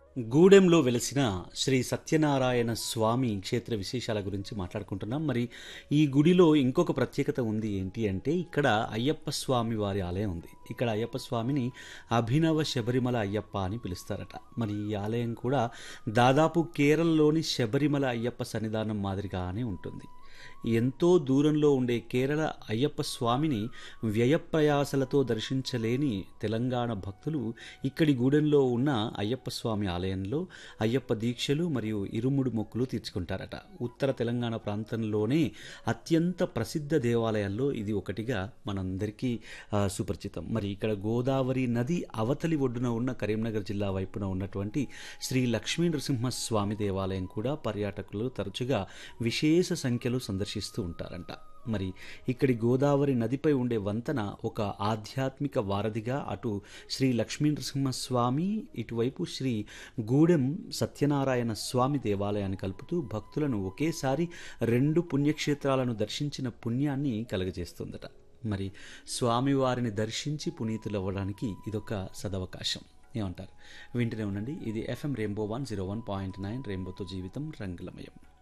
గూడెంలో వెలసిన శ్రీ సత్యనారాయణ స్వామి క్షేత్ర విశేషాల గురించి మాట్లాడుకుంటున్నాం మరి ఈ గుడిలో ఇంకొక ప్రత్యేకత ఉంది ఏంటి అంటే ఇక్కడ అయ్యప్ప స్వామి వారి ఆలయం ఉంది ఇక్కడ అయ్యప్ప స్వామిని అభినవ శబరిమల అయ్యప్ప అని పిలుస్తారట మరి ఈ ఆలయం కూడా దాదాపు కేరళలోని శబరిమల అయ్యప్ప సన్నిధానం మాదిరిగానే ఉంటుంది ఎంతో దూరంలో ఉండే కేరళ అయ్యప్ప స్వామిని వ్యయప్రయాసలతో దర్శించలేని తెలంగాణ భక్తులు ఇక్కడి గూడెంలో ఉన్న అయ్యప్ప స్వామి ఆలయంలో అయ్యప్ప దీక్షలు మరియు ఇరుముడు మొక్కులు తీర్చుకుంటారట ఉత్తర తెలంగాణ ప్రాంతంలోనే అత్యంత ప్రసిద్ధ దేవాలయాల్లో ఇది ఒకటిగా మనందరికీ ఆ, సుపరిచితం మరి ఇక్కడ గోదావరి నది అవతలి ఒడ్డున ఉన్న కరీంనగర్ జిల్లా వైపున ఉన్నటువంటి శ్రీ లక్ష్మీ నరసింహస్వామి దేవాలయం కూడా పర్యాటకులు తరచుగా విశేష సంఖ్యలో సందర్శిస్తూ ఉంటారంట మరి ఇక్కడి గోదావరి నదిపై ఉండే వంతెన ఒక ఆధ్యాత్మిక వారధిగా అటు శ్రీ లక్ష్మీ నరసింహస్వామి ఇటువైపు శ్రీ గూడెం సత్యనారాయణ స్వామి దేవాలయాన్ని కలుపుతూ భక్తులను ఒకేసారి రెండు పుణ్యక్షేత్రాలను దర్శించిన పుణ్యాన్ని కలగజేస్తుందట మరి స్వామివారిని దర్శించి పునీతులవ్వడానికి ఇదొక సదవకాశం ఏమంటారు వింటూనే ఉండండి ఇది FM rainbow one zero one point nine రెయిన్బోతో జీవితం రంగులమయం